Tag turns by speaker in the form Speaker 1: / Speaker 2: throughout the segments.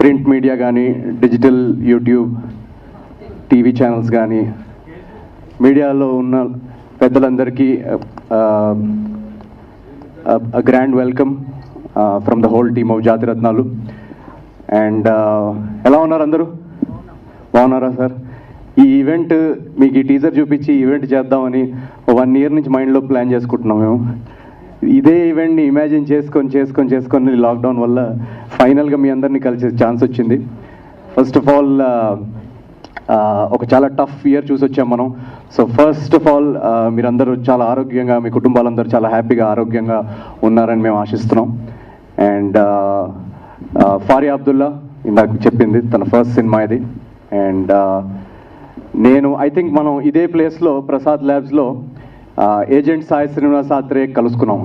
Speaker 1: Print media కానీ digital YouTube TV channels కానీ మీడియాలో ఉన్న పెద్దలందరికీ grand welcome from the whole team of Jathiratnalu and ఎలా ఉన్నారు అందరూ బాగున్నారా సార్ ఈ ఈవెంట్ మీకు ఈ టీజర్ చూపించి ఈవెంట్ చేద్దామని వన్ ఇయర్ నుంచి మైండ్లో ప్లాన్ చేసుకుంటున్నాం మేము ఇదే ఈవెంట్ని ఇమాజిన్ చేసుకొని చేసుకొని చేసుకొని లాక్డౌన్ వల్ల ఫైనల్గా మీ అందరినీ కలిసే ఛాన్స్ వచ్చింది ఫస్ట్ ఆఫ్ ఆల్ ఒక చాలా టఫ్ ఇయర్ చూసి వచ్చాం మనం సో ఫస్ట్ ఆఫ్ ఆల్ మీరందరూ చాలా ఆరోగ్యంగా మీ కుటుంబాలందరూ చాలా హ్యాపీగా ఆరోగ్యంగా ఉన్నారని మేము ఆశిస్తున్నాం అండ్ ఫారియా అబ్దుల్లా ఇందాక చెప్పింది తన ఫస్ట్ సినిమా ఇది అండ్ నేను ఐ థింక్ మనం ఇదే ప్లేస్లో ప్రసాద్ ల్యాబ్స్లో ఏజెంట్ సాయి శ్రీనివాస్ ఆత్రే కలుసుకున్నాం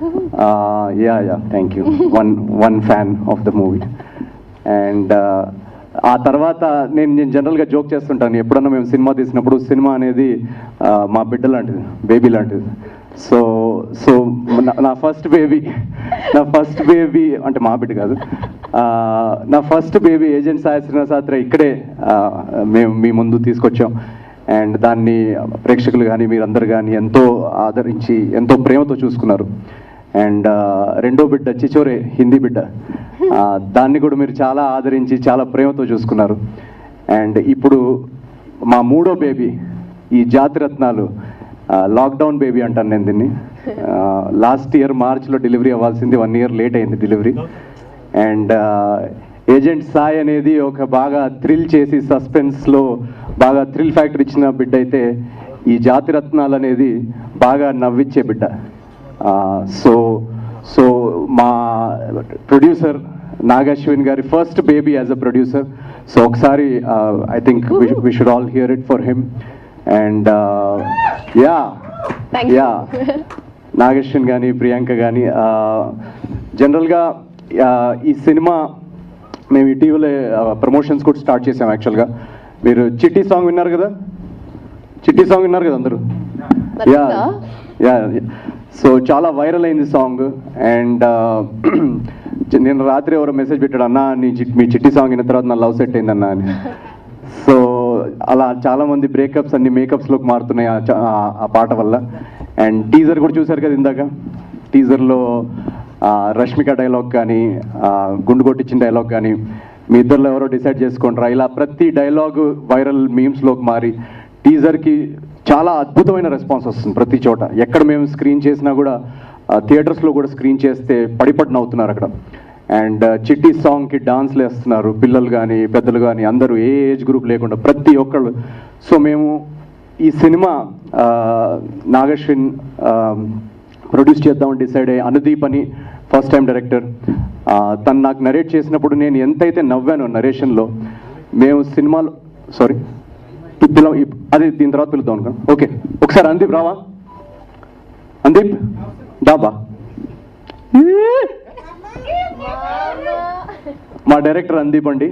Speaker 1: yeah yeah thank you one one fan of the movie and ఆ తర్వాత నేను నేను జనరల్గా జోక్ చేస్తుంటాను ఎప్పుడన్నా మేము సినిమా తీసినప్పుడు సినిమా అనేది ఆ, మా బిడ్డ లాంటిది బేబీ లాంటిది సో సో నా- నా ఫస్ట్ బేబీ నా ఫస్ట్ బేబీ అంటే మా బిడ్డ కాదు ఆ, నా first baby agent Sai Srinivas Athreya ఇక్కడే ఆ, మేము మీ ముందు తీసుకొచ్చాం అండ్ దాన్ని ప్రేక్షకులు కానీ మీరందరు కానీ ఎంతో ఆదరించి ఎంతో ప్రేమతో చూసుకున్నారు అండ్ రెండో బిడ్డ చిచోరే హిందీ బిడ్డ ఆ, దాన్ని కూడా మీరు చాలా ఆదరించి చాలా ప్రేమతో చూసుకున్నారు అండ్ ఇప్పుడు మా మూడో బేబీ ఈ జాతిరత్నాలు లాక్డౌన్ బేబీ అంటాను నేను దీన్ని లాస్ట్ ఇయర్ మార్చ్లో డెలివరీ అవ్వాల్సింది వన్ ఇయర్ లేట్ అయింది డెలివరీ అండ్ ఏజెంట్ సాయ్ అనేది ఒక బాగా థ్రిల్ చేసి సస్పెన్స్లో బాగా థ్రిల్ ఫ్యాక్టర్ ఇచ్చిన బిడ్డ అయితే ఈ జాతిరత్నాలు అనేది బాగా నవ్విచ్చే బిడ్డ సో సో మా ప్రొడ్యూసర్ నాగశ్విన్ గారి first baby as a producer so ఒకసారి I think we should all hear it for him and yeah
Speaker 2: Thank you.
Speaker 1: Yeah Nag Ashwin కానీ ప్రియాంక కానీ జనరల్గా ఈ సినిమా మేము ఇటీవల ప్రమోషన్స్ కూడా స్టార్ట్ చేసాం యాక్చువల్గా మీరు చిట్టి సాంగ్ విన్నారు కదా చిట్టి సాంగ్ విన్నారు కదా అందరూ
Speaker 2: మరి
Speaker 1: యా
Speaker 2: ఉందా?
Speaker 1: యా సో చాలా వైరల్ అయింది సాంగ్ అండ్ నేను రాత్రి ఎవరో మెసేజ్ పెట్టాడు అన్న నీ చిట్- మీ చిట్టి సాంగ్ విన్న తర్వాత నా లవ్ సెట్ అయిందన్న అని సో అలా చాలా మంది బ్రేకప్స్ అన్ని మేకప్స్ లోకి మారుతున్నాయి ఆ చ- ఆ- ఆ పాట వల్ల అండ్ టీజర్ కూడా చూశారు కదా ఇందాక టీజర్లో రష్మిక డైలాగ్ కానీ ఆ, గుండు కొట్టించిన డైలాగ్ కానీ మీ ఇద్దరిలో ఎవరో డిసైడ్ చేసుకుంటారా ఇలా ప్రతి డైలాగ్ వైరల్ మీమ్స్లోకి మారి టీజర్కి చాలా అద్భుతమైన రెస్పాన్స్ వస్తుంది ప్రతి చోట ఎక్కడ మేము స్క్రీన్ చేసినా కూడా థియేటర్స్లో కూడా స్క్రీన్ చేస్తే పడిపడిన అవుతున్నారు అక్కడ అండ్ చిట్టి సాంగ్కి డాన్స్లు వేస్తున్నారు పిల్లలు కానీ పెద్దలు కానీ అందరూ ఏ ఏజ్ గ్రూప్ లేకుండా ప్రతి ఒక్కళ్ళు సో మేము ఈ సినిమా ఆ, నాగశ్విన్ ప్రొడ్యూస్ చేద్దామని డిసైడ్ అయ్యి అనుదీప్ అని ఫస్ట్ టైం డైరెక్టర్ తను నాకు నరేట్ చేసినప్పుడు నేను ఎంతైతే నవ్వాను నరేషన్లో మేము సినిమాలో సారీ పిలం అది దీని తర్వాత పిలుద్దాం అనుకో ఓకే ఒకసారి అందీప్ రావా అందీప్ డాబా మా డైరెక్టర్ అందీప్ అండి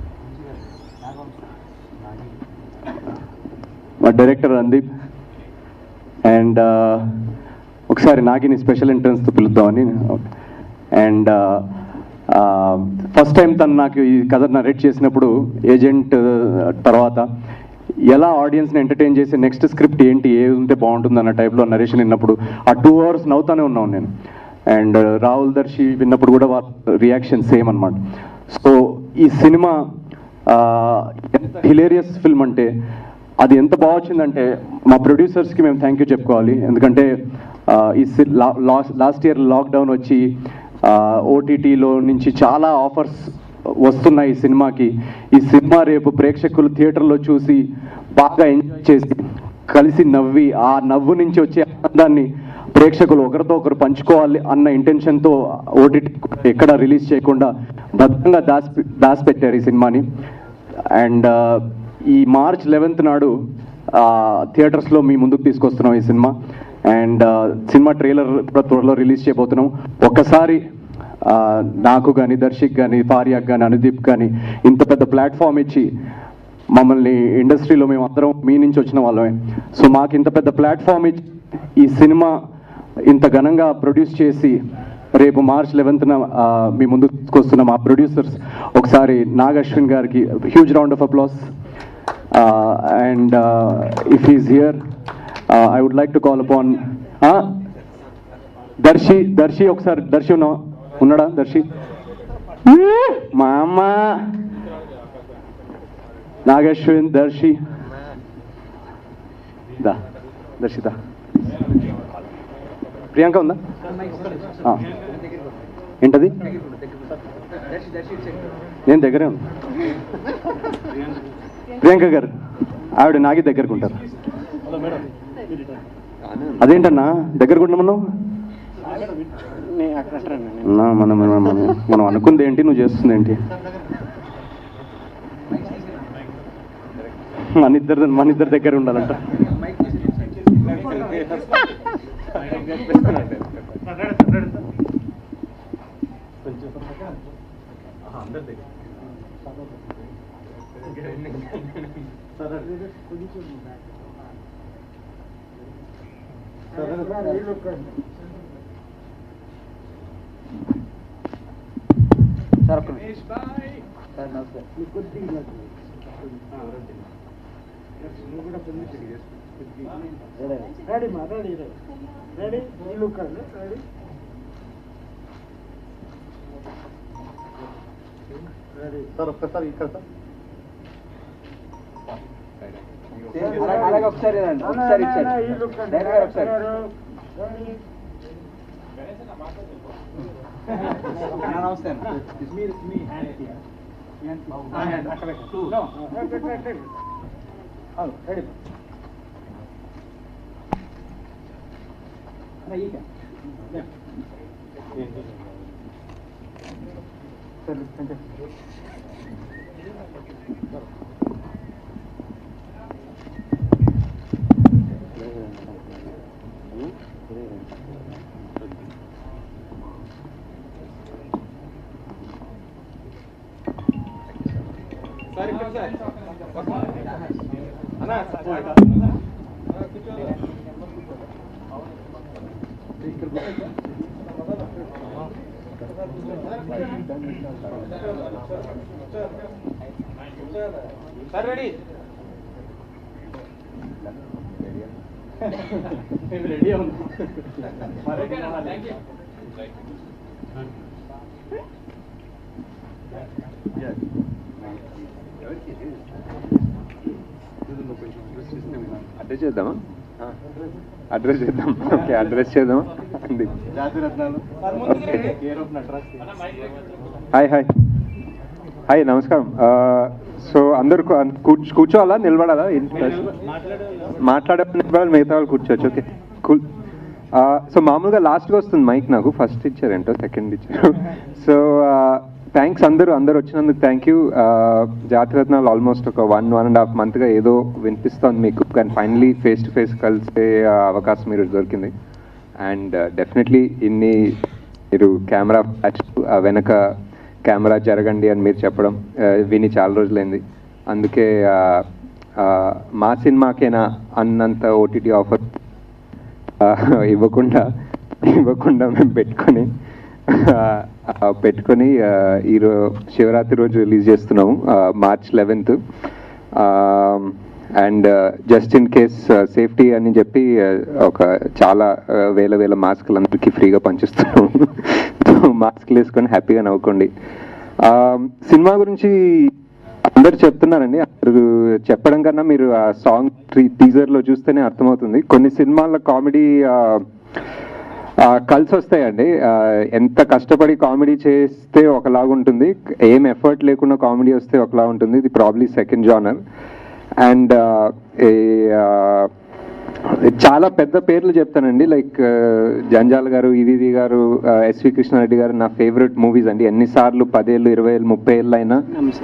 Speaker 1: మా డైరెక్టర్ అందీప్ అండ్ ఒకసారి నాగిని స్పెషల్ ఎంట్రన్స్తో పిలుద్దామని అండ్ ఫస్ట్ టైం తను నాకు ఈ కథ నరేట్ చేసినప్పుడు ఏజెంట్ తర్వాత ఎలా ఆడియన్స్ని ఎంటర్టైన్ చేసి నెక్స్ట్ స్క్రిప్ట్ ఏంటి ఏది ఉంటే బాగుంటుంది అన్న టైప్లో నరేషన్ విన్నప్పుడు ఆ టూ అవర్స్ నవ్వుతానే ఉన్నాను నేను అండ్ రాహుల్ దర్శి విన్నప్పుడు కూడా రియాక్షన్ సేమ్ అన్నమాట సో ఈ సినిమా ఆ, ఎంత హిలేరియస్ ఫిల్మ్ అంటే అది ఎంత బాగా వచ్చిందంటే మా ప్రొడ్యూసర్స్కి మేము థ్యాంక్ యూ చెప్పుకోవాలి ఎందుకంటే ఆ, ఈ లాస్ట్ ఇయర్ లాక్డౌన్ వచ్చి ఓటీటీలో నుంచి చాలా ఆఫర్స్ వస్తున్నాయి ఈ సినిమాకి ఈ సినిమా రేపు ప్రేక్షకులు థియేటర్లో చూసి బాగా ఎంజాయ్ చేసి కలిసి నవ్వి ఆ నవ్వు నుంచి వచ్చే ఆనందాన్ని ప్రేక్షకులు ఒకరితో ఒకరు పంచుకోవాలి అన్న ఇంటెన్షన్తో ఓటీటీ ఎక్కడ రిలీజ్ చేయకుండా భద్రంగా దాచి దాచిపెట్టారు ఈ సినిమాని అండ్ ఈ మార్చ్ లెవెన్త్ నాడు థియేటర్స్లో మీ ముందుకు తీసుకొస్తున్నాం ఈ సినిమా అండ్ సినిమా ట్రైలర్ కూడా త్వరలో రిలీజ్ చేయబోతున్నాం ఒక్కసారి ఆ, నాకు కానీ దర్శక్ కానీ ఫారియాక్ కానీ అనుదీప్ కానీ ఇంత పెద్ద ప్లాట్ఫామ్ ఇచ్చి మమ్మల్ని ఇండస్ట్రీలో మేము అందరం మీ నుంచి వచ్చిన వాళ్ళమే సో మాకు ఇంత పెద్ద ప్లాట్ఫామ్ ఇచ్చి ఈ సినిమా ఇంత ఘనంగా ప్రొడ్యూస్ చేసి రేపు మార్చ్ లెవెన్త్న మీ ముందుకు వస్తున్న మా ప్రొడ్యూసర్స్ ఒకసారి నాగ్ అశ్విన్ గారికి huge round of applause and if is here I would like to call upon Darshi Darshi ఒకసారి దర్శి ఉన్నా ఉన్నాడా దర్శి మా అమ్మ నాగశ్విన్ దర్శి దా దర్శిత ప్రియాంక ఉందా ఆ. ఏంటది నేను దగ్గరే ఉన్నా ప్రియాంక గారు ఆవిడ నాగి దగ్గరకు ఉంటారు అదేంటన్నా దగ్గరకు ఉండమన్నావు నా, మనం మనం- మనం మనం అనుకుంది ఏంటి నువ్వు చేస్తుంది ఏంటి మన ఇద్దరు మన ఇద్దరి దగ్గర ఉండాలంట సార్ ఒక్కసారి ఇక్కడ సార్
Speaker 2: అలాగే ఒకసారి రండి. ఒకసారి ఇచ్చేయండి. డైరెక్ట్ గారు ఒకసారి. అన్న, నమస్తే అన్న. ఆ, హ్యాండ్ అక్కడ పెట్టు. No. అవును, రెడీ. అన్న, ఈ క్యామ్. లే. సరే, కొంచెం.
Speaker 3: అడ్రస్ చేద్దామా అడ్రస్ చేద్దాం ఓకే అడ్రస్ చేద్దామా అండి
Speaker 1: Jathiratnalu
Speaker 3: okay
Speaker 1: care of Nataraj
Speaker 3: hi hi hi నమస్కారం సో అందరు కూ- కూర్చో కూర్చోవాలా నిలబడాలా మాట్లాడే నిలబడాలి మిగతా వాళ్ళు కూర్చోవచ్చు ఓకే కూల్ సో మామూలుగా లాస్ట్గా వస్తుంది మైక్ నాకు ఫస్ట్ ఇచ్చారేంటో సెకండ్ ఇచ్చారు సో థ్యాంక్స్ అందరూ అందరు వచ్చినందుకు థ్యాంక్ యూ జాతిరత్నాలు ఆల్మోస్ట్ ఒక వన్ వన్ అండ్ హాఫ్ మంత్గా ఏదో వినిపిస్తోంది మీకు కానీ ఫైనలీ ఫేస్ టు ఫేస్ కలిసే ఆ, అవకాశం మీరు దొరికింది అండ్ డెఫినెట్లీ ఇన్ని మీరు కెమెరా ఫ్లాష్ వెనక కెమెరా జరగండి అని మీరు చెప్పడం ఆ, విని చాలా రోజులైంది అందుకే ఆ, ఆ, మా సినిమాకేనా అన్నంత ఓటీటీ ఆఫర్ ఇవ్వకుండా ఇవ్వకుండా మేము పెట్టుకొని ఆ, పెట్టుకొని ఆ, ఈరో శివరాత్రి రోజు రిలీజ్ చేస్తున్నాము March eleventh and just in case safety అని చెప్పి ఆ, ఒక చాలా ఆ, వేల వేల మాస్కులు అందరికీ ఫ్రీగా పంచిస్తున్నాము మాస్క్లు వేసుకొని హ్యాపీగా నవ్వుకోండి ఆ, సినిమా గురించి అందరు చెప్తున్నారండి అందరు చెప్పడం కన్నా మీరు ఆ సాంగ్ టీజర్ లో చూస్తేనే అర్థమవుతుంది కొన్ని సినిమాల కామెడీ కలిసి వస్తాయండి ఆ, ఎంత కష్టపడి కామెడీ చేస్తే ఒకలాగా ఉంటుంది ఏం ఎఫర్ట్ లేకుండా కామెడీ వస్తే ఒకలా ఉంటుంది ఇది ప్రాబ్లీ సెకండ్ జానర్ అండ్ చాలా పెద్ద పేర్లు చెప్తానండి లైక్ జంజాల్ గారు ఈవీవి గారు ఎస్వి కృష్ణారెడ్డి గారు నా ఫేవరెట్ మూవీస్ అండి ఎన్నిసార్లు పదేళ్ళు ఇరవై ఏళ్ళు ముప్పై ఏళ్ళు అయినా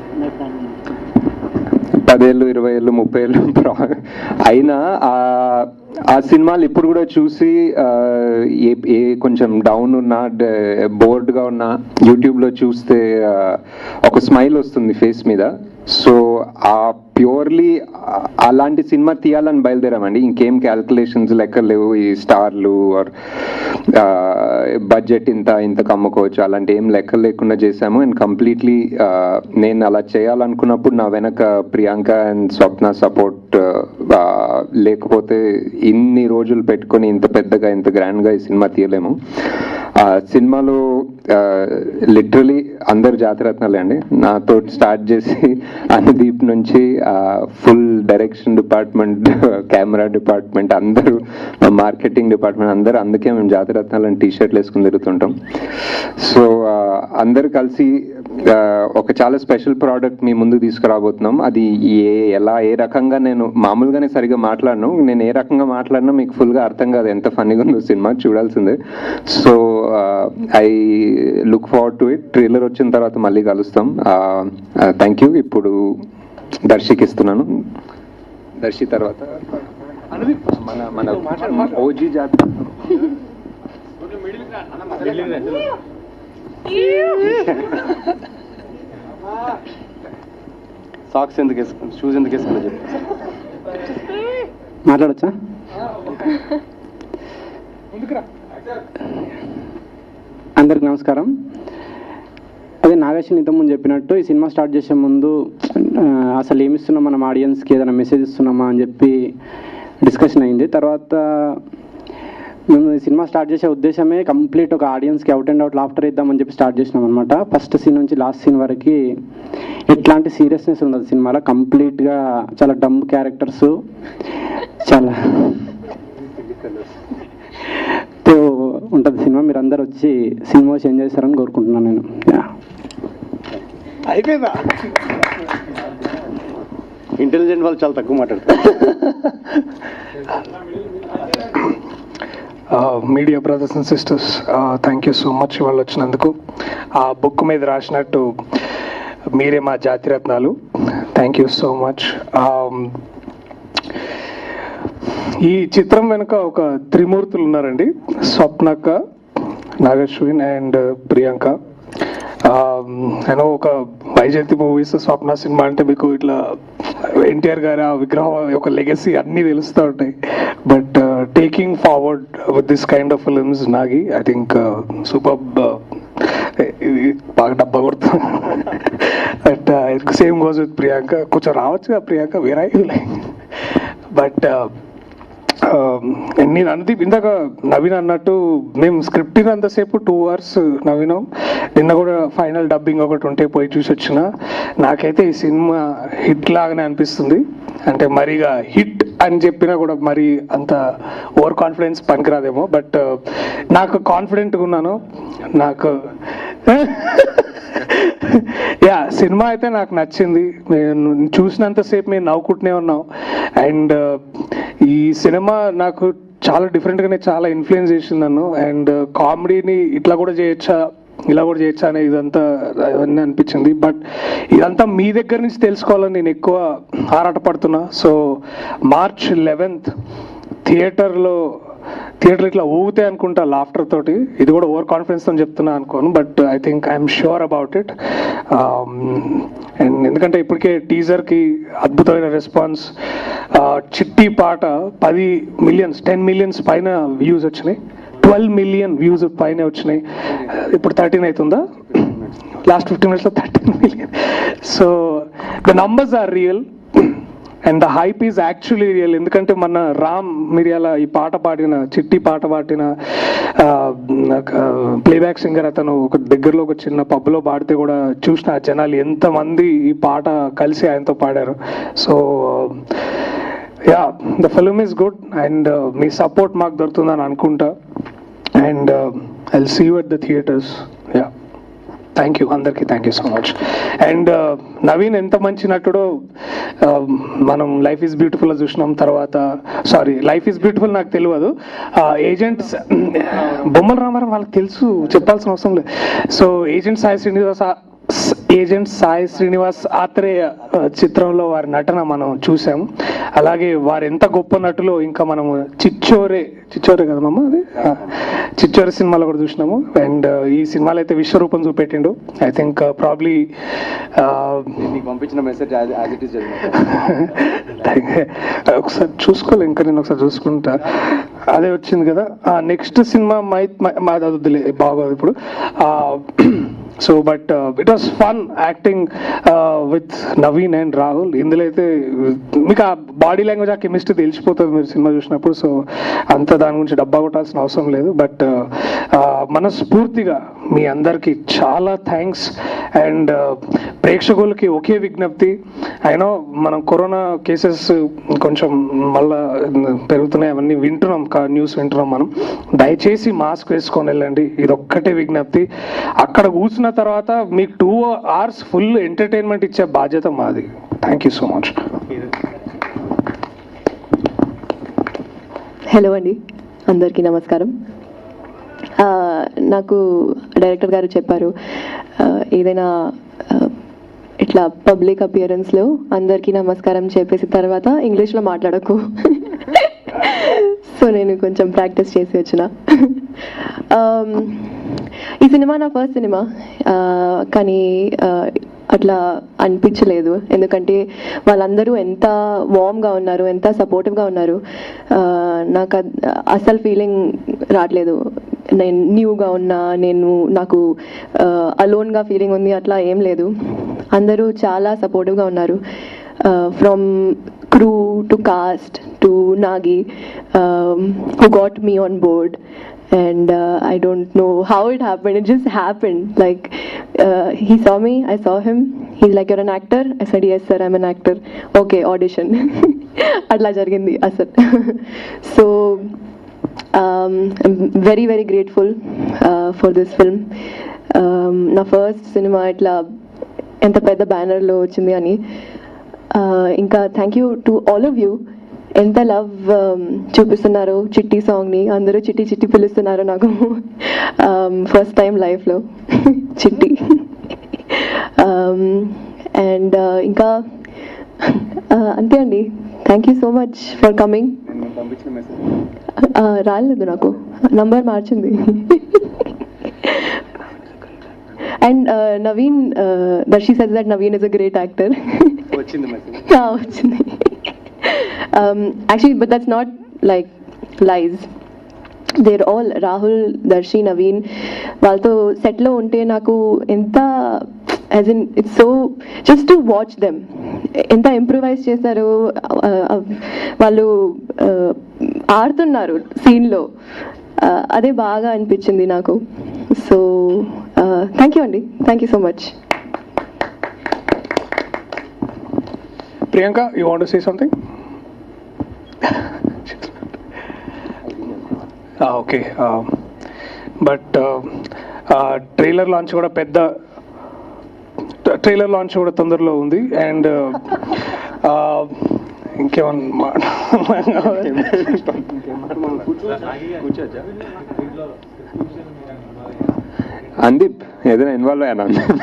Speaker 3: పదేళ్ళు ఇరవై ఏళ్ళు ముప్పై ఏళ్ళు ప్రా- అయినా ఆ- ఆ సినిమాలు ఇప్పుడు కూడా చూసి ఆ, ఏ ఏ కొంచెం డౌన్ ఉన్నా బోర్డ్గా ఉన్నా యూట్యూబ్లో చూస్తే ఆ, ఒక స్మైల్ వస్తుంది ఫేస్ మీద సో ఆ ప్యూర్లీ అలాంటి సినిమా తీయాలని బయలుదేరామండి ఇంకేం క్యాల్కులేషన్స్ లెక్క లేవు ఈ స్టార్లు ఆర్ బడ్జెట్ ఇంత ఇంత కమ్ముకోవచ్చు అలాంటి ఏం లెక్క లేకుండా చేశాము అండ్ కంప్లీట్లీ నేను అలా చేయాలనుకున్నప్పుడు నా వెనక ప్రియాంక అండ్ స్వప్న సపోర్ట్ లేకపోతే ఇన్ని రోజులు పెట్టుకొని ఇంత పెద్దగా ఇంత గ్రాండ్గా ఈ సినిమా తీయలేము ఆ సినిమాలో లిటరలీ అందరు జాతిరత్నాలే అండి నాతో స్టార్ట్ చేసి అనుదీప్ నుంచి full direction department camera department అందరూ మార్కెటింగ్ డిపార్ట్మెంట్ అందరూ అందుకే మేము జాతిరత్నాలని టీ షర్ట్లు వేసుకుని తిరుగుతుంటాం సో అందరు కలిసి ఆ, ఒక చాలా స్పెషల్ ప్రోడక్ట్ మీ ముందు తీసుకురాబోతున్నాం అది ఏ ఎలా ఏ రకంగా నేను మామూలుగానే సరిగా మాట్లాడను నేను ఏ రకంగా మాట్లాడినా మీకు ఫుల్గా అర్థం కాదు ఎంత ఫన్నీగా ఉందో సినిమా చూడాల్సిందే so I look forward to it trailer వచ్చిన తర్వాత మళ్ళీ కలుస్తాం థ్యాంక్ యూ ఇప్పుడు దర్శికి ఇస్తున్నాను దర్శి తర్వాత మన మన ఓజీ జాతి
Speaker 1: సాక్స్ ఎందుకు వేసుకుని షూస్ ఎందుకు వేసుకుని చెప్పి
Speaker 4: మాట్లాడచ్చా అందరికి నమస్కారం అదే నాగేశ్వరి ఇంతకుముందు చెప్పినట్టు ఈ సినిమా స్టార్ట్ చేసే ముందు ఆ, అసలు ఏమి ఇస్తున్నాం మనం ఆడియన్స్కి ఏదైనా మెసేజ్ ఇస్తున్నామా అని చెప్పి డిస్కషన్ అయింది తర్వాత మేము ఈ సినిమా స్టార్ట్ చేసే ఉద్దేశమే కంప్లీట్ ఒక ఆడియన్స్కి అవుట్ అండ్ అవుట్ లాఫ్టర్ ఇద్దామని చెప్పి స్టార్ట్ చేసినాం అనమాట ఫస్ట్ సీన్ నుంచి లాస్ట్ సీన్ వరకు ఎట్లాంటి సీరియస్నెస్ ఉండదు సినిమాలో కంప్లీట్గా చాలా డమ్ క్యారెక్టర్స్ చాలా తో ఉంటుంది సినిమా మీరు అందరు వచ్చి సినిమా వచ్చి ఎంజాయ్ చేస్తారని కోరుకుంటున్నాను నేను యా.
Speaker 1: అయిపోయిందా ఇంటెలిజెంట్ వాళ్ళు చాలా తక్కువ మాట్లాడతారు
Speaker 5: media brothers and sisters thank you so much వాళ్ళు వచ్చినందుకు ఆ బుక్ మీద రాసినట్టు మీరే మా Jathiratnalu thank you so much ఈ చిత్రం వెనుక ఒక త్రిమూర్తులు ఉన్నారండి స్వప్నక్క నాగశ్విన్ అండ్ ప్రియాంక నేను ఒక వైజయంతి మూవీస్ స్వప్న సినిమా అంటే మీకు ఇట్లా ఎన్టీఆర్ గారి ఆ విగ్రహం ఒక లెగసీ అన్నీ తెలుస్తూ ఉంటాయి but taking forward with this kind of films Nagi I think super ఇది బాగా డబ్బా కొడుతుంది but same goes with Priyanka కొంచెం రావచ్చు ప్రియాంక వేరే బట్ నేను అనుదీప్ ఇందాక నవీన్ అన్నట్టు మేము స్క్రిప్ట్ అంతసేపు టూ అవర్స్ నవీనం నిన్న కూడా ఫైనల్ డబ్బింగ్ ఒకటి ఉంటే పోయి చూసి వచ్చిన నాకైతే ఈ సినిమా హిట్ లాగానే అనిపిస్తుంది అంటే మరిగా హిట్ అని చెప్పినా కూడా మరి అంత ఓవర్ కాన్ఫిడెన్స్ పనికిరాదేమో బట్ నాకు కాన్ఫిడెంట్గా ఉన్నాను నాకు యా సినిమా అయితే నాకు నచ్చింది నేను చూసినంతసేపు మేము నవ్వుకుంటూనే ఉన్నాం అండ్ ఈ సినిమా నాకు చాలా డిఫరెంట్గానే చాలా ఇన్ఫ్లుయెన్స్ చేసింది నన్ను అండ్ కామెడీని ఇట్లా కూడా చేయొచ్చా ఇలా కూడా చేయొచ్చా అనే ఇదంతా అవన్నీ అనిపించింది బట్ ఇదంతా మీ దగ్గర నుంచి తెలుసుకోవాలని నేను ఎక్కువ ఆరాటపడుతున్నా సో మార్చ్ లెవెన్త్ థియేటర్లో థియేటర్ ఇట్లా ఊగితే అనుకుంటా లాఫ్టర్ తోటి ఇది కూడా ఓవర్ కాన్ఫిడెన్స్ తో చెప్తున్నా అనుకోను but I think I'm sure about it and ఎందుకంటే ఇప్పటికే టీజర్కి అద్భుతమైన రెస్పాన్స్ చిట్టి పాట పది మిలియన్స్ టెన్ మిలియన్స్ పైన వ్యూస్ వచ్చినాయి ట్వెల్వ్ మిలియన్ వ్యూస్ పైన వచ్చినాయి ఇప్పుడు థర్టీన్ అవుతుందా లాస్ట్ ఫిఫ్టీన్ మినిట్స్లో thirteen million so the numbers are real and the hype is actually real ఎందుకంటే మన రామ్ మిరియాల ఈ పాట పాడిన చిట్టి పాట పాడిన ప్లేబ్యాక్ సింగర్ అతను ఒక దగ్గరలో ఒక చిన్న పబ్లో పాడితే కూడా చూసిన ఆ జనాలు ఎంతమంది ఈ పాట కలిసి ఆయనతో పాడారు so yeah the film is good and మీ సపోర్ట్ మాకు దొరుకుతుందని అనుకుంటా and I see you at the theatres yeah thank you అందరికీ thank you so much and Naveen ఎంత మంచి నటుడో uh, మనం లైఫ్ ఈజ్ బ్యూటిఫుల్ చూసినాం తర్వాత సారీ లైఫ్ ఈజ్ బ్యూటిఫుల్ నాకు తెలియదు ఏజెంట్స్ బొమ్మల రామారావు వాళ్ళకి తెలుసు చెప్పాల్సిన అవసరం లేదు so agent Sai Srinivas agent Sai Srinivas Athreya uh, చిత్రంలో వారి నటన మనం చూసాం అలాగే వారు ఎంత గొప్ప నటులో ఇంకా మనము చిచ్చోరే చిచ్చోరే కదా మమ్మ అది ఆ, చిచ్చోరే సినిమాలో కూడా చూసినాము అండ్ ఈ సినిమాలో అయితే విశ్వరూపం చూపెట్టిండు ఐ థింక్ ప్రాబ్లీ
Speaker 1: మీకు పంపించిన మెసేజ్ యాజ్ ఇట్ ఈస్
Speaker 5: ఒకసారి చూసుకోలే ఇంకా నేను ఒకసారి చూసుకుంటా అదే వచ్చింది కదా నెక్స్ట్ సినిమా మై మాది వద్దులే బాగోదు ఇప్పుడు so but it was fun acting with Naveen and Rahul ఇందులో అయితే మీకు ఆ బాడీ లాంగ్వేజ్ ఆ కెమిస్ట్రీ తెలిసిపోతుంది మీరు సినిమా చూసినప్పుడు సో అంత దాని గురించి డబ్బా కొట్టాల్సిన అవసరం లేదు బట్ మనస్ఫూర్తిగా మీ అందరికీ చాలా థ్యాంక్స్ అండ్ ప్రేక్షకులకి ఒకే విజ్ఞప్తి అయినో మనం కరోనా కేసెస్ కొంచెం మళ్ళా పెరుగుతున్నాయి అవన్నీ వింటున్నాం న్యూస్ వింటున్నాం మనం దయచేసి మాస్క్ వేసుకొని వెళ్ళండి ఇది ఒక్కటే విజ్ఞప్తి అక్కడ కూర్చున్న తర్వాత మీకు టూ అవర్స్ ఫుల్ ఎంటర్టైన్మెంట్ ఇచ్చే బాధ్యత మాది thank you so much
Speaker 6: hello అండి అందరికీ నమస్కారం ఆ, నాకు డైరెక్టర్ గారు చెప్పారు ఆ, ఏదైనా ఆ, ఇట్లా పబ్లిక్ అపియరెన్స్లో అందరికీ నమస్కారం చెప్పేసిన తర్వాత ఇంగ్లీష్లో మాట్లాడకు సో నేను కొంచెం ప్రాక్టీస్ చేసి వచ్చిన ఆమ్, ఈ సినిమా నా ఫస్ట్ సినిమా ఆ, కానీ ఆ, అట్లా అనిపించలేదు ఎందుకంటే వాళ్ళందరూ ఎంత వార్మ్గా ఉన్నారు ఎంత సపోర్టివ్గా ఉన్నారు ఆ, నాకు అద్- అసలు ఫీలింగ్ రావట్లేదు నేను న్యూగా ఉన్నా నేను నాకు అలోన్గా ఫీలింగ్ ఉంది అట్లా ఏం లేదు అందరూ చాలా సపోర్టివ్గా ఉన్నారు from crew to cast to Nagi who got me on board and uh, I don't know how it happened. It just happened. Like uh, he saw me, I saw him. He's like, "You're an actor." I said, "Yes, sir, I'm an actor." Okay, audition. అట్లా జరిగింది అసలు so I'm very very grateful for this film నా first సినిమా ఇట్లా ఎంత పెద్ద బ్యానర్లో వచ్చింది అని Uh, ఇంకా thank you to all of you ఎంత లవ్ చూపిస్తున్నారు చిట్టి సాంగ్ని అందరూ చిట్టి చిట్టి పిలుస్తున్నారు నాకు ఫస్ట్ టైం లైఫ్లో చిట్టి అండ్ ఇంకా uh, అంతే అండి thank you so much for coming
Speaker 1: పంపించిన మెసేజ్
Speaker 6: రాలేదు నాకు నంబర్ మార్చింది and Naveen Darshi says that Naveen is a great actor
Speaker 1: వచ్చింది మెసేజ్
Speaker 6: వచ్చింది actually but that's not like lies there all Rahul Darshi Naveen వాళ్ళతో సెట్లో ఉంటే నాకు ఎంత as in it's so just to watch them ఎంత ఇంప్రూవైజ్ చేశారు uh, uh, వాళ్ళు uh, ఆడుతున్నారు సీన్లో అదే బాగా అనిపించింది నాకు సో థ్యాంక్ యూ అండి thank you so much
Speaker 5: Priyanka you want say something okay but trailer launch కూడా పెద్ద ట్రైలర్ లాంచ్ కూడా తొందరలో ఉంది అండ్ ఇంకేమన్నా
Speaker 3: అందీప్ ఏదైనా ఇన్వాల్వ్ అయ్యాను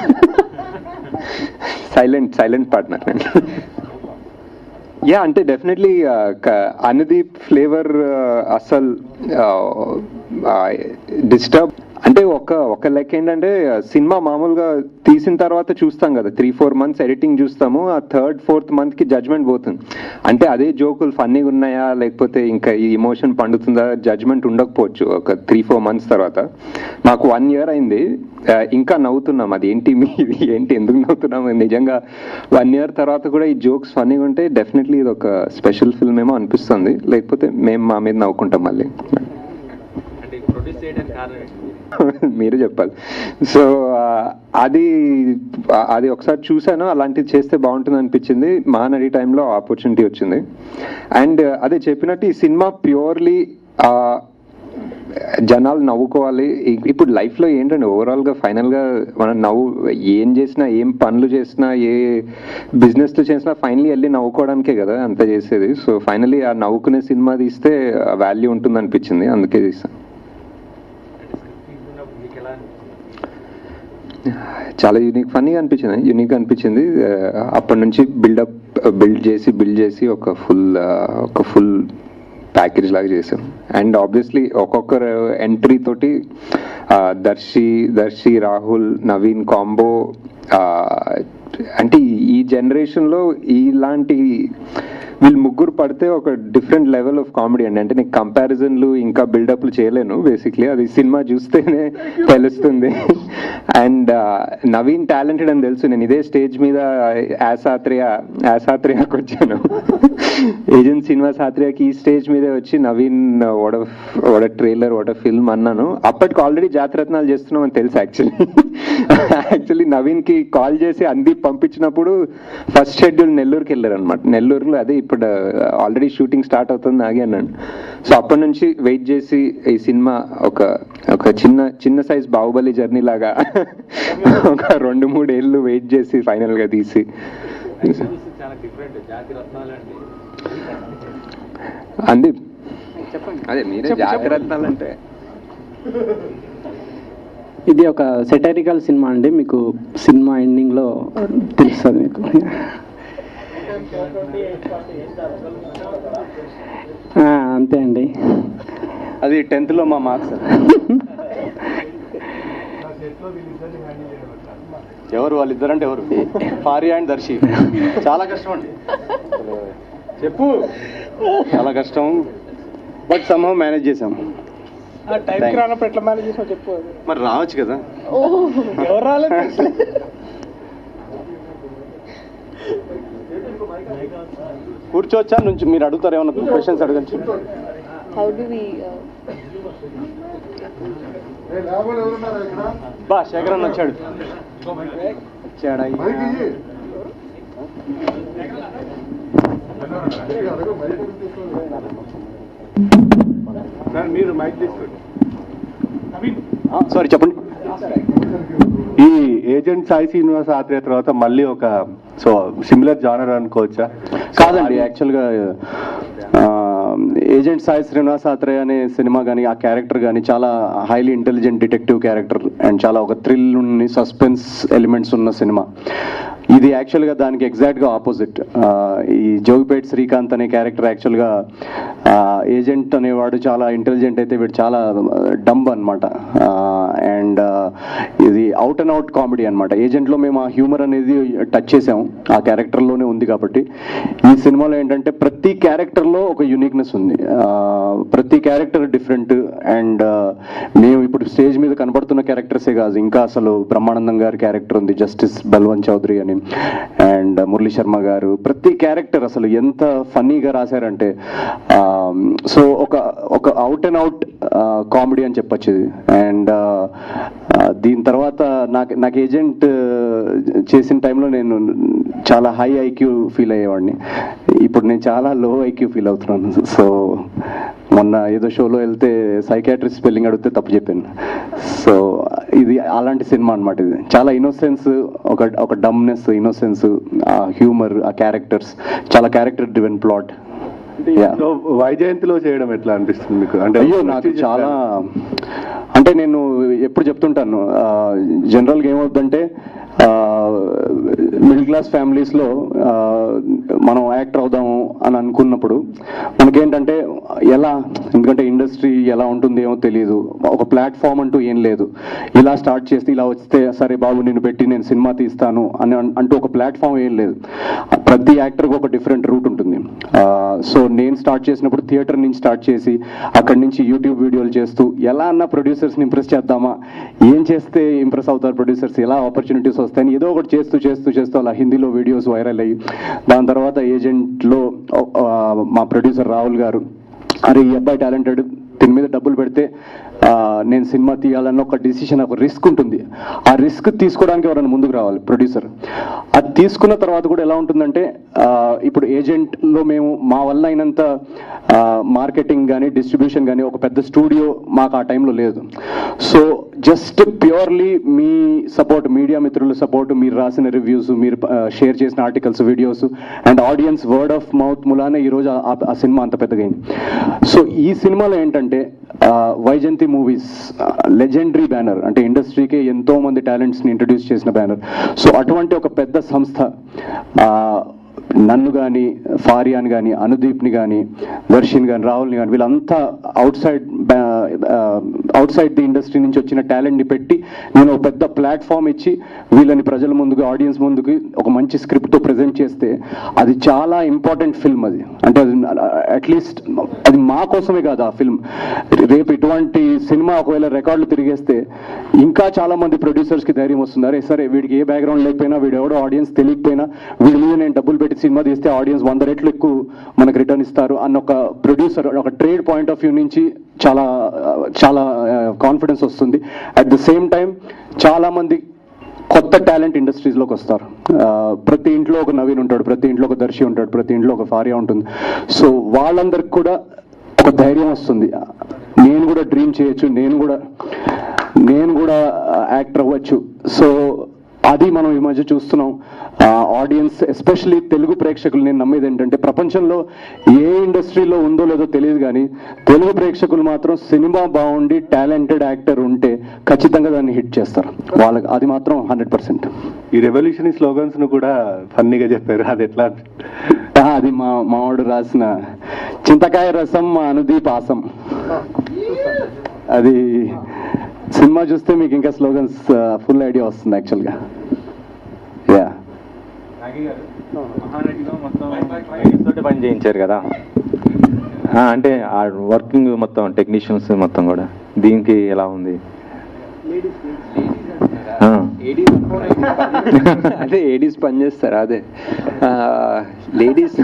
Speaker 3: సైలెంట్ సైలెంట్ పార్ట్నర్ నేను యా అంటే డెఫినెట్లీ అనుదీప్ ఫ్లేవర్ అస్సలు డిస్టర్బ్ అంటే ఒక ఒక లెక్క ఏంటంటే సినిమా మామూలుగా తీసిన తర్వాత చూస్తాం కదా త్రీ ఫోర్ మంత్స్ ఎడిటింగ్ చూస్తాము ఆ థర్డ్ ఫోర్త్ మంత్ కి జడ్జ్మెంట్ పోతుంది అంటే అదే జోకులు ఫన్నీగా ఉన్నాయా లేకపోతే ఇంకా ఈ ఇమోషన్ పండుతుందా జడ్జ్మెంట్ ఉండకపోవచ్చు ఒక త్రీ ఫోర్ మంత్స్ తర్వాత నాకు వన్ ఇయర్ అయింది ఆ, ఇంకా నవ్వుతున్నాం అది ఏంటి మీ ఇది ఏంటి ఎందుకు నవ్వుతున్నాం నిజంగా వన్ ఇయర్ తర్వాత కూడా ఈ జోక్స్ ఫన్నీగా ఉంటే డెఫినెట్లీ ఇది ఒక స్పెషల్ ఫిల్మ్ ఏమో అనిపిస్తుంది లేకపోతే మేము మా మీద నవ్వుకుంటాం మళ్ళీ మీరు చెప్పాలి సో అది ఆ, అది ఒకసారి చూశాను అలాంటిది చేస్తే బాగుంటుంది అనిపించింది మహానడి టైంలో ఆపర్చునిటీ వచ్చింది అండ్ అదే చెప్పినట్టు ఈ సినిమా ప్యూర్లీ జనాలు నవ్వుకోవాలి ఇ- ఇప్పుడు లైఫ్లో ఏంటంటే ఓవరాల్గా ఫైనల్గా మనం నవ్వు ఏం చేసినా ఏం పనులు చేసినా ఏ బిజినెస్లు చేసినా ఫైనలీ వెళ్ళి నవ్వుకోవడానికే కదా అంత చేసేది సో ఫైనలీ ఆ నవ్వుకునే సినిమా తీస్తే వాల్యూ ఉంటుంది అనిపించింది అందుకే తీస్తాను చాలా యూనిక్ ఫన్నీగా అనిపించింది యూనిక్ అనిపించింది ఆ, అప్పటి నుంచి బిల్డప్ బిల్డ్ చేసి బిల్డ్ చేసి ఒక ఫుల్ ఒక ఫుల్ ప్యాకేజ్ లాగా చేసాం అండ్ ఆబ్వియస్లీ ఒక్కొక్కరు ఎంట్రీ తోటి ఆ, దర్శి దర్శి రాహుల్ నవీన్ కాంబో అంటే ఈ- ఈ జనరేషన్లో ఇలాంటి వీళ్ళు ముగ్గురు పడితే ఒక డిఫరెంట్ లెవెల్ ఆఫ్ కామెడీ అండి అంటే నేను కంపారిజన్లు ఇంకా బిల్డప్లు చేయలేను బేసిక్లీ అది సినిమా చూస్తేనే తెలుస్తుంది అండ్ నవీన్ టాలెంటెడ్ అని తెలుసు నేను ఇదే స్టేజ్ మీద యాసాత్రియ యాసాత్రియాకి వచ్చాను ఏజెంట్ సినిమా సాత్రియాకి ఈ స్టేజ్ మీదే వచ్చి నవీన్ వడ వడ ట్రైలర్ వడ ఫిల్మ్ అన్నాను అప్పటికి ఆల్రెడీ జాతరత్నాలు చేస్తున్నాం అని తెలుసు యాక్చువల్లీ యాక్చువల్లీ నవీన్ కి కాల్ చేసి అంది పంపించినప్పుడు ఫస్ట్ షెడ్యూల్ నెల్లూరుకి వెళ్ళారు అనమాట నెల్లూరులో అదే ఇప్పుడు ఆల్రెడీ షూటింగ్ స్టార్ట్ అవుతుంది ఆగి అన్నాను సో అప్పటి నుంచి వెయిట్ చేసి ఈ సినిమా ఒక ఒక చిన్న చిన్న సైజ్ బాహుబలి జర్నీ లాగా ఒక రెండు మూడు ఏళ్ళు వెయిట్ చేసి ఫైనల్ గా తీసి అంది అదే మీరే జాతిరత్నాలు అంటే
Speaker 4: ఇది ఒక సెటైరికల్ సినిమా అండి మీకు సినిమా ఎండింగ్లో తెలుస్తుంది మీకు ఆ, అంతే అండి
Speaker 1: అది టెన్త్లో మా మార్క్స్ ఎవరు వాళ్ళిద్దరంటే ఎవరు ఫారియా అండ్ దర్శి చాలా కష్టం అండి చెప్పు చాలా కష్టం బట్ సమ్హౌ మేనేజ్ చేసాం
Speaker 5: టైంకి రానప్పుడు ఎట్లా మేనేజ్ చేసావు చెప్పు
Speaker 1: మరి రావచ్చు కదా
Speaker 5: ఎవరు రాలేదు
Speaker 1: కూర్చోవచ్చా నుంచి మీరు అడుగుతారు ఏమన్నా క్వశ్చన్స్ అడగచ్చు
Speaker 6: హౌ డు వి
Speaker 1: బా శేఖర్ అన్న వచ్చాడు వచ్చాడా సారీ చెప్పండి
Speaker 7: ఈ ఏజెంట్ సాయి శ్రీనివాస్ ఆత్రేయ తర్వాత మళ్ళీ ఒక సో సిమిలర్ జానర్ అనుకోవచ్చా
Speaker 1: కాదండి యాక్చువల్గా ఏజెంట్ సాయి శ్రీనివాస్ ఆత్రేయ అనే సినిమా కానీ ఆ క్యారెక్టర్ కానీ చాలా highly intelligent detective character and చాలా ఒక థ్రిల్ ఉన్న సస్పెన్స్ ఎలిమెంట్స్ ఉన్న సినిమా ఇది యాక్చువల్గా దానికి ఎగ్జాక్ట్గా ఆపోజిట్ ఈ జోగిపేట్ శ్రీకాంత్ అనే క్యారెక్టర్ యాక్చువల్గా ఏజెంట్ అనేవాడు చాలా ఇంటెలిజెంట్ అయితే వీడు చాలా డంబ్ అనమాట అండ్ ఇది అవుట్ అండ్ అవుట్ కామెడీ అనమాట ఏజెంట్లో మేము ఆ హ్యూమర్ అనేది టచ్ చేసాము ఆ క్యారెక్టర్లోనే ఉంది కాబట్టి ఈ సినిమాలో ఏంటంటే ప్రతి క్యారెక్టర్లో ఒక యూనిక్నెస్ ఉంది ఆ, ప్రతి క్యారెక్టర్ డిఫరెంట్ అండ్ మేము ఇప్పుడు స్టేజ్ మీద కనబడుతున్న క్యారెక్టర్సే కాదు ఇంకా అసలు బ్రహ్మానందం గారి క్యారెక్టర్ ఉంది జస్టిస్ బల్వంత్ చౌదరి అని అండ్ మురళీ శర్మ గారు ప్రతి క్యారెక్టర్ అసలు ఎంత ఫన్నీగా రాశారంటే సో ఒక ఒక అవుట్ అండ్ అవుట్ కామెడీ అని చెప్పొచ్చు ఇది అండ్ దీని తర్వాత నాకు నాకు ఏజెంట్ చేసిన టైంలో నేను చాలా హై ఐక్యూ ఫీల్ అయ్యేవాడిని ఇప్పుడు నేను చాలా లో ఐక్యూ ఫీల్ అవుతున్నాను సో మొన్న ఏదో షోలో వెళ్తే సైకాట్రిస్ట్ స్పెల్లింగ్ అడిగితే తప్పు చెప్పాను సో ఇది అలాంటి సినిమా అన్నమాట ఇది చాలా ఇన్నోసెన్స్ ఒక ఒక డమ్నెస్ ఇన్నోసెన్స్ ఆ హ్యూమర్ ఆ క్యారెక్టర్స్ చాలా క్యారెక్టర్ డ్రివెన్ ప్లాట్
Speaker 7: సో వైజయంతిలో చేయడం ఎట్లా అనిపిస్తుంది మీకు అంటే
Speaker 1: అయ్యో నాకు చాలా అంటే నేను ఎప్పుడు చెప్తుంటాను జనరల్గా ఏమవుతుందంటే మిడిల్ క్లాస్ ఫ్యామిలీస్లో మనం యాక్టర్ అవుదాము అని అనుకున్నప్పుడు మనకేంటంటే ఎలా ఎందుకంటే ఇండస్ట్రీ ఎలా ఉంటుంది ఏమో తెలియదు ఒక ప్లాట్ఫామ్ అంటూ ఏం లేదు ఇలా స్టార్ట్ చేస్తే ఇలా వస్తే సరే బాబు నేను పెట్టి నేను సినిమా తీస్తాను అని అన్- అంటూ ఒక ప్లాట్ఫామ్ ఏం లేదు ప్రతి యాక్టర్కి ఒక డిఫరెంట్ రూట్ ఉంటుంది సో నేను స్టార్ట్ చేసినప్పుడు థియేటర్ నుంచి స్టార్ట్ చేసి అక్కడి నుంచి యూట్యూబ్ వీడియోలు చేస్తూ ఎలా అన్న ప్రొడ్యూసర్స్ని ఇంప్రెస్ చేద్దామా ఏం చేస్తే ఇంప్రెస్ అవుతారు ప్రొడ్యూసర్స్ ఎలా ఆపర్చునిటీస్ వస్తాయని ఏదో ఒకటి చేస్తూ చేస్తూ చేస్తూ అలా హిందీలో వీడియోస్ వైరల్ అయ్యి దాని తర్వాత ఏజెంట్లో మా ప్రొడ్యూసర్ రాహుల్ గారు అరే ఈ అబ్బాయి టాలెంటెడ్ దీని మీద డబ్బులు పెడితే ఆ, నేను సినిమా తీయాలన్న ఒక డిసిషన్ ఒక రిస్క్ ఉంటుంది ఆ రిస్క్ తీసుకోవడానికి ఎవరైనా ముందుకు రావాలి ప్రొడ్యూసర్ అది తీసుకున్న తర్వాత కూడా ఎలా ఉంటుందంటే ఆ, ఇప్పుడు ఏజెంట్లో మేము మా వల్ల అయినంత మార్కెటింగ్ కానీ డిస్ట్రిబ్యూషన్ కానీ ఒక పెద్ద స్టూడియో మాకు ఆ టైంలో లేదు సో జస్ట్ ప్యూర్లీ మీ సపోర్ట్ మీడియా మిత్రుల సపోర్ట్ మీరు రాసిన రివ్యూస్ మీరు షేర్ చేసిన articles videos and audience word of mouth మూలానే ఈరోజు ఆ- ఆ సినిమా అంత పెద్దగైంది సో ఈ సినిమాలో ఏంటంటే ఆ, వైజయంతి మూవీస్ లెజెండరీ బ్యానర్ అంటే ఇండస్ట్రీకి ఎంతో మంది టాలెంట్స్ని ఇంట్రడ్యూస్ చేసిన బ్యానర్ సో అటువంటి ఒక పెద్ద సంస్థ ఆ, నన్ను కానీ ఫారియాన్ కానీ అనుదీప్ని కానీ దర్శిన్ కానీ రాహుల్ని కానీ వీళ్ళంతా outside outside the industry నుంచి వచ్చిన టాలెంట్ని పెట్టి నేను ఒక పెద్ద ప్లాట్ఫామ్ ఇచ్చి వీళ్ళని ప్రజల ముందుకు ఆడియన్స్ ముందుకు ఒక మంచి స్క్రిప్ట్తో ప్రజెంట్ చేస్తే అది చాలా ఇంపార్టెంట్ ఫిల్మ్ అది అంటే అది అట్లీస్ట్ అది మా కోసమే కాదు ఆ ఫిల్మ్ రేపు ఇటువంటి సినిమా ఒకవేళ రికార్డులు తిరిగేస్తే ఇంకా చాలా మంది ప్రొడ్యూసర్స్కి ధైర్యం వస్తుంది అరే సరే వీడికి ఏ బ్యాక్గ్రౌండ్ లేకపోయినా వీడు ఎవడో ఆడియన్స్ తెలియకపోయినా వీడి మీద నేను డబ్బులు పెట్టి సినిమా తీస్తే ఆడియన్స్ వంద రెట్లు ఎక్కువ మనకు రిటర్న్ ఇస్తారు అన్న ఒక ప్రొడ్యూసర్ ఒక ట్రేడ్ పాయింట్ ఆఫ్ వ్యూ నుంచి చాలా చాలా కాన్ఫిడెన్స్ వస్తుంది అట్ ద సేమ్ టైం చాలా మంది కొత్త టాలెంట్ ఇండస్ట్రీస్లోకి వస్తారు ఆ, ప్రతి ఇంట్లో ఒక నవీన్ ఉంటాడు ప్రతి ఇంట్లో ఒక దర్శి ఉంటాడు ప్రతి ఇంట్లో ఒక ఫారియా ఉంటుంది సో వాళ్ళందరికి కూడా ఒక ధైర్యం వస్తుంది నేను కూడా డ్రీమ్ చేయొచ్చు నేను కూడా నేను కూడా యాక్టర్ అవ్వచ్చు సో అది మనం ఈ మధ్య చూస్తున్నాం ఆడియన్స్ ఎస్పెషలీ తెలుగు ప్రేక్షకులు నేను నమ్మేది ఏంటంటే ప్రపంచంలో ఏ ఇండస్ట్రీలో ఉందో లేదో తెలియదు కానీ తెలుగు ప్రేక్షకులు మాత్రం సినిమా బాగుండి టాలెంటెడ్ యాక్టర్ ఉంటే ఖచ్చితంగా దాన్ని హిట్ చేస్తారు వాళ్ళకి అది మాత్రం హండ్రెడ్ పర్సెంట్
Speaker 7: ఈ రెవల్యూషన్ స్లోగన్స్ ను కూడా ఫన్నీగా చెప్పారు అది ఎట్లా
Speaker 1: అది మా మావాడు రాసిన చింతకాయ రసం మా అనుదీప్ ఆసం అది సినిమా చూస్తే మీకు ఇంకా స్లోగన్స్ ఫుల్ ఐడియా వస్తుంది యాక్చువల్గా యా
Speaker 8: తోటి పని చేయించారు కదా ఆ, అంటే ఆ వర్కింగ్ మొత్తం టెక్నీషియన్స్ మొత్తం కూడా దీనికి ఎలా ఉంది ఆ.
Speaker 3: అదే ఏడీస్ పనిచేస్తారు అదే లేడీస్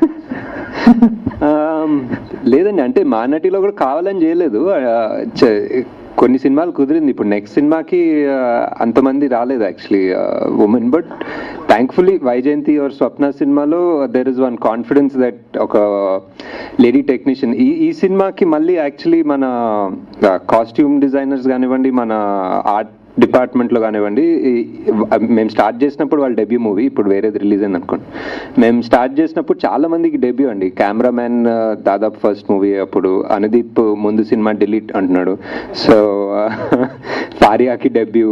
Speaker 3: లేదండి అంటే మా నటిలో కూడా కావాలని చేయలేదు ఆ, చ- కొన్ని సినిమాలు కుదిరింది ఇప్పుడు నెక్స్ట్ సినిమాకి ఆ, అంతమంది రాలేదు actually women but thankfully Vyjayanthi or Swapna సినిమాలో there is one confidence that ఒక లేడీ టెక్నీషియన్ ఈ ఈ సినిమాకి మళ్ళీ యాక్చువల్లీ మన కాస్ట్యూమ్ డిజైనర్స్ కానివ్వండి మన ఆర్ట్ డిపార్ట్మెంట్లో కానివ్వండి ఈ- మేము స్టార్ట్ చేసినప్పుడు వాళ్ళ డెబ్యూ మూవీ ఇప్పుడు వేరేది రిలీజ్ అయింది అనుకోండి మేము స్టార్ట్ చేసినప్పుడు చాలా మందికి డెబ్యూ అండి కెమెరామ్యాన్ దాదాపు ఫస్ట్ మూవీ అప్పుడు అనుదీప్ ముందు సినిమా డిలీట్ అంటున్నాడు సో ఫారియాకి డెబ్యూ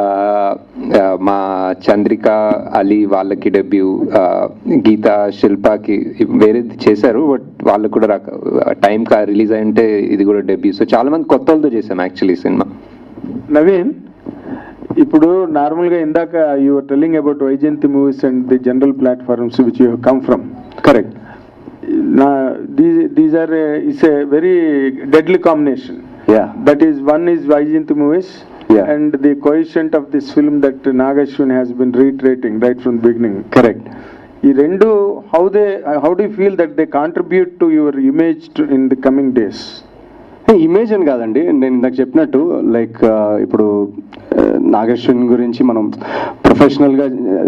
Speaker 3: మా చంద్రిక అలీ వాళ్ళకి డెబ్యూ గీత శిల్పాకి వేరేది చేశారు బట్ వాళ్ళకు కూడా రాక టైం కా రిలీజ్ అయింటే ఇది కూడా డెబ్యూ సో చాలా మంది కొత్త వాళ్ళతో చేసాం యాక్చువల్లీ సినిమా
Speaker 9: నవీన్ ఇప్పుడు నార్మల్గా ఇందాక you are telling about Vyjayanthi movies and the general platforms which you come from
Speaker 1: correct
Speaker 9: నా these are it's a very deadly combination
Speaker 1: yeah
Speaker 9: that is one is Vyjayanthi movies
Speaker 1: Yeah.
Speaker 9: And the quotient of this film that Nag Ashwin has been retreating right from beginning
Speaker 1: correct
Speaker 9: ఈ రెండు how they how do feel that they contribute to your image in the coming days
Speaker 1: image అని కాదండి నేను ఇందాక చెప్పినట్టు like ఇప్పుడు ఆ, నాగేశ్వన్ గురించి మనం ప్రొఫెషనల్గా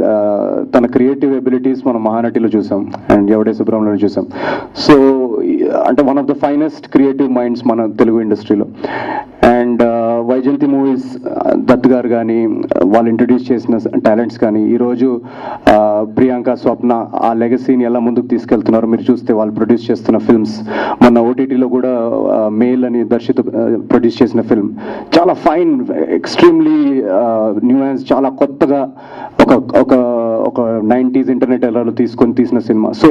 Speaker 1: తన క్రియేటివ్ ఎబిలిటీస్ మనం మహానటిలో చూసాం అండ్ ఎవడే సుబ్రహ్మణ్యం చూసాం సో అంటే one of the finest creative minds మన తెలుగు ఇండస్ట్రీలో అండ్ వైజయంతి మూవీస్ దత్ గారు కానీ వాళ్ళు ఇంట్రడ్యూస్ చేసిన టాలెంట్స్ కానీ ఈరోజు ఆ, ప్రియాంక స్వప్న ఆ లెగసీని ఎలా ముందుకు తీసుకెళ్తున్నారు మీరు చూస్తే వాళ్ళు ప్రొడ్యూస్ చేస్తున్న ఫిల్మ్స్ మొన్న ఓటీటీలో కూడా మేల్ అని దర్శిత ప్రొడ్యూస్ చేసిన ఫిల్మ్ చాలా ఫైన్ ఎక్స్ట్రీమ్లీ న్యూయాన్స్ చాలా కొత్తగా ఒక ఒక ఒక నైంటీస్ ఇంటర్నెట్ ఎలాలో తీసుకొని తీసిన సినిమా సో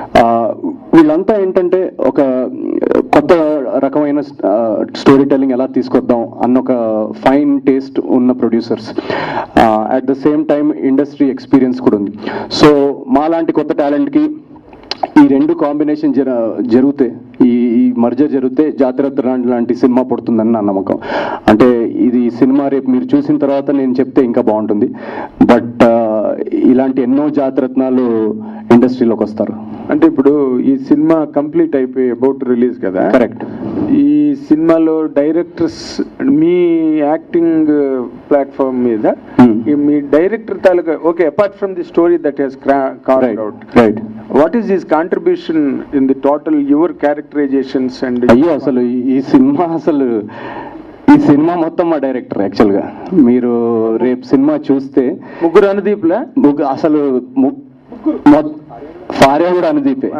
Speaker 1: వీళ్ళంతా ఏంటంటే ఒక కొత్త రకమైన స్టోరీ టెల్లింగ్ ఎలా తీసుకొద్దాం అన్న ఒక ఫైన్ టేస్ట్ ఉన్న producers at the same time industry experience కూడా ఉంది సో మాలాంటి కొత్త టాలెంట్కి ఈ రెండు కాంబినేషన్ జర జరిగితే ఈ ఈ మర్జర్ జరిగితే జాతిరత్న లాంటి సినిమా పుడుతుందని నా నమ్మకం అంటే ఇది సినిమా రేపు మీరు చూసిన తర్వాత నేను చెప్తే ఇంకా బాగుంటుంది బట్ ఇలాంటి ఎన్నో జాతిరత్నాలు ఇండస్ట్రీలోకి వస్తారు
Speaker 9: అంటే ఇప్పుడు ఈ సినిమా కంప్లీట్ అయిపోయి అబౌట్ రిలీజ్ కదా
Speaker 1: కరెక్ట్
Speaker 9: ఈ సినిమాలో డైరెక్టర్స్ మీ యాక్టింగ్ ప్లాట్ఫామ్ మీద
Speaker 1: Hmm.
Speaker 9: ఈ మీ డైరెక్టర్ తాలూకా okay apart from the story that he's carved
Speaker 1: write
Speaker 9: out
Speaker 1: right
Speaker 9: what is his contribution in the total your characterisations and
Speaker 1: అయ్యో అసలు ఈ- ఈ సినిమా అసలు ఈ సినిమా మొత్తం మా డైరెక్టర్ యాక్చువల్గా మీరు రేపు సినిమా చూస్తే
Speaker 9: ముగ్గురు అనుదీప్లా
Speaker 1: ముగ్గు- అసలు ము- మొ- ఫారియా కూడా అనుదీపే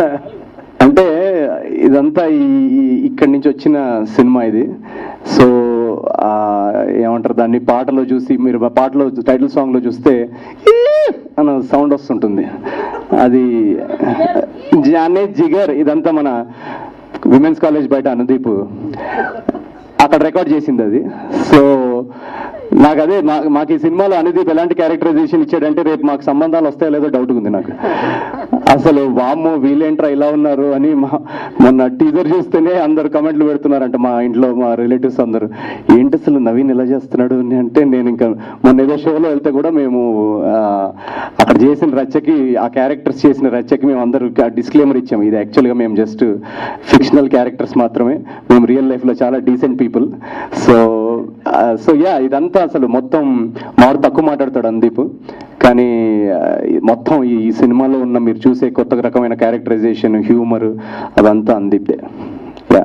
Speaker 1: అంటే ఇదంతా ఈ ఈ- ఇక్కడి నుంచి వచ్చిన సినిమా ఇది సో ఆ, ఏమంటారు దాన్ని పాటలో చూసి మీరు ఆ పాటలో టైటిల్ సాంగ్ లో చూస్తే "ఈ" అన్న సౌండ్ వస్తుంటుంది అది జానే జిగర్ ఇదంతా మన విమెన్స్ కాలేజ్ బయట అనుదీప్ అక్కడ రికార్డ్ చేసింది అది సో నాకు అదే మా మాకు ఈ సినిమాలో అనుదీప్ ఎలాంటి క్యారెక్టరైజేషన్ ఇచ్చాడంటే రేపు మాకు సంబంధాలు వస్తాయో లేదో డౌట్ ఉంది నాకు అసలు వామ్మో వీళ్ళేంట్రా ఇలా ఉన్నారు అని మా మొన్న టీజర్ చూస్తేనే అందరు కమెంట్లు పెడుతున్నారంట మా ఇంట్లో మా రిలేటివ్స్ అందరూ ఏంటి అసలు నవీన్ ఇలా చేస్తున్నాడు అని అంటే నేను ఇంకా మొన్న ఏదో షోలో వెళ్తే కూడా మేము ఆ, అక్కడ చేసిన రచ్చకి ఆ క్యారెక్టర్స్ చేసిన రచ్చకి మేము అందరూ డిస్క్లైమర్ ఇచ్చాము ఇది యాక్చువల్గా మేము జస్ట్ ఫిక్షనల్ క్యారెక్టర్స్ మాత్రమే మేము రియల్ లైఫ్లో చాలా decent people so so yeah ఇదంతా అసలు మొత్తం మాడు తక్కువ మాట్లాడతాడు అందీప్ కానీ ఆ, ఈ మొత్తం ఈ ఈ సినిమాలో ఉన్న మీరు చూసే కొత్త రకమైన క్యారెక్టరైజేషన్ హ్యూమర్ అదంతా అందీప్దే యా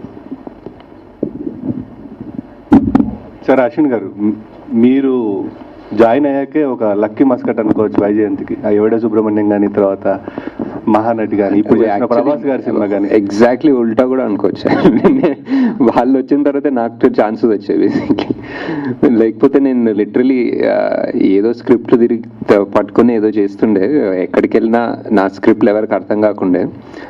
Speaker 7: సార్ అశ్విన్ గారు మ్- మీరు జాయిన్ అయ్యాకే ఒక లక్కీ మస్కట్ అనుకోవచ్చు వైజయంతికి ఆ ఎవడ సుబ్రహ్మణ్యం కానీ తర్వాత మహానటి కానీ ఇప్పుడు చేసిన ప్రభాస్ గారి సినిమా కానీ
Speaker 3: ఎగ్జాక్ట్లీ ఉల్టా కూడా అనుకోవచ్చు వాళ్ళు వచ్చిన తర్వాత నాకు ఛాన్సెస్ వచ్చాయి బేసిక్లీ లేకపోతే నేను లిటరలీ ఏదో స్క్రిప్ట్ తిరిగి త- పట్టుకొని ఏదో చేస్తుండే ఎక్కడికి వెళ్ళినా నా స్క్రిప్ట్లు ఎవరికి అర్థం కాకుండే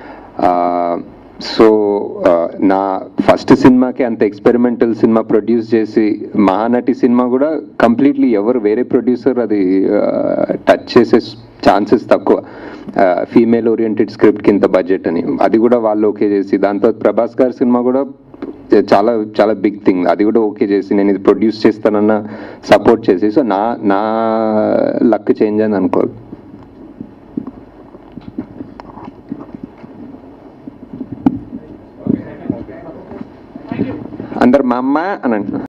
Speaker 3: సో నా ఫస్ట్ సినిమాకి అంత ఎక్స్పెరిమెంటల్ సినిమా ప్రొడ్యూస్ చేసి మహానటి సినిమా కూడా కంప్లీట్లీ ఎవరు వేరే ప్రొడ్యూసర్ అది టచ్ చేసే ఛాన్సెస్ తక్కువ ఫీమేల్ ఓరియంటెడ్ స్క్రిప్ట్ ఇంత బడ్జెట్ అని అది కూడా వాళ్ళు ఓకే చేసి దాంతో ప్రభాస్ గారి సినిమా కూడా చాలా చాలా బిగ్ థింగ్ అది కూడా ఓకే చేసి నేను ఇది ప్రొడ్యూస్ చేస్తానన్న సపోర్ట్ చేసి సో నా నా లక్ చేంజ్ అని అనుకోవాలి అందరు మా అమ్మ అని అంటున్నారు